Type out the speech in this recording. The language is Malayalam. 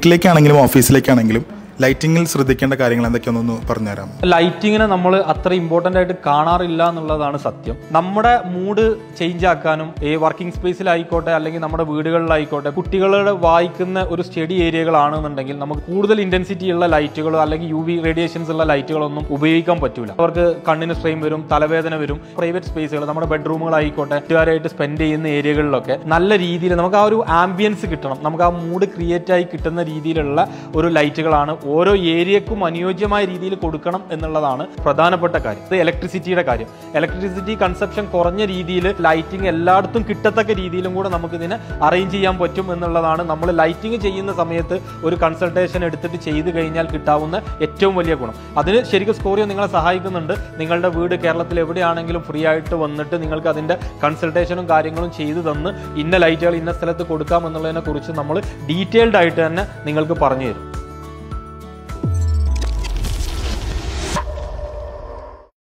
വീട്ടിലേക്കാണെങ്കിലും ഓഫീസിലേക്കാണെങ്കിലും ലൈറ്റിങ്ങിൽ ശ്രദ്ധിക്കേണ്ട കാര്യങ്ങൾ എന്തൊക്കെയാണെന്നൊന്ന് പറഞ്ഞുതരാം ലൈറ്റിങ്ങിനെ നമ്മൾ അത്ര ഇമ്പോർട്ടൻ്റ് ആയിട്ട് കാണാറില്ല എന്നുള്ളതാണ് സത്യം നമ്മുടെ മൂഡ് ചേഞ്ച് ആക്കാനും ഈ വർക്കിംഗ് സ്പേസിലായിക്കോട്ടെ അല്ലെങ്കിൽ നമ്മുടെ വീടുകളിലായിക്കോട്ടെ കുട്ടികളുടെ വായിക്കുന്ന ഒരു സ്റ്റഡി ഏരിയകളാണെന്നുണ്ടെങ്കിൽ നമുക്ക് കൂടുതൽ ഇന്റൻസിറ്റി ഉള്ള ലൈറ്റുകളോ അല്ലെങ്കിൽ യു വി റേഡിയേഷൻസ് ഉള്ള ലൈറ്റുകളൊന്നും ഉപയോഗിക്കാൻ പറ്റൂല അവർക്ക് കണ്ണിന് സ്ട്രെയിൻ വരും തലവേദന വരും പ്രൈവറ്റ് സ്പേസുകൾ നമ്മുടെ ബെഡ്റൂമുകളായിക്കോട്ടെ കൂട്ടുകാരായിട്ട് സ്പെൻഡ് ചെയ്യുന്ന ഏരിയകളിലൊക്കെ നല്ല രീതിയിൽ നമുക്ക് ആ ഒരു ആംബിയൻസ് കിട്ടണം നമുക്ക് ആ മൂഡ് ക്രിയേറ്റ് ആയി കിട്ടുന്ന രീതിയിലുള്ള ഒരു ലൈറ്റുകളാണ് ഓരോ ഏരിയക്കും അനുയോജ്യമായ രീതിയിൽ കൊടുക്കണം എന്നുള്ളതാണ് പ്രധാനപ്പെട്ട കാര്യം ഇത് ഇലക്ട്രിസിറ്റിയുടെ കാര്യം ഇലക്ട്രിസിറ്റി കൺസപ്ഷൻ കുറഞ്ഞ രീതിയിൽ ലൈറ്റിംഗ് എല്ലായിടത്തും കിട്ടത്തക്ക രീതിയിലും കൂടെ നമുക്ക് ഇതിനെ അറേഞ്ച് ചെയ്യാൻ പറ്റും എന്നുള്ളതാണ് നമ്മൾ ലൈറ്റിംഗ് ചെയ്യുന്ന സമയത്ത് ഒരു കൺസൾട്ടേഷൻ എടുത്തിട്ട് ചെയ്ത് കഴിഞ്ഞാൽ കിട്ടാവുന്ന ഏറ്റവും വലിയ ഗുണം അതിന് ശരിക്കും സ്കോറിയോ നിങ്ങളെ സഹായിക്കുന്നുണ്ട് നിങ്ങളുടെ വീട് കേരളത്തിൽ എവിടെയാണെങ്കിലും ഫ്രീ ആയിട്ട് വന്നിട്ട് നിങ്ങൾക്ക് അതിന്റെ കൺസൾട്ടേഷനും കാര്യങ്ങളും ചെയ്തു തന്ന് ഇന്ന ലൈറ്റുകൾ ഇന്ന സ്ഥലത്ത് കൊടുക്കാം എന്നുള്ളതിനെ കുറിച്ച് നമ്മൾ ഡീറ്റെയിൽഡ് ആയിട്ട് തന്നെ നിങ്ങൾക്ക് പറഞ്ഞു തരും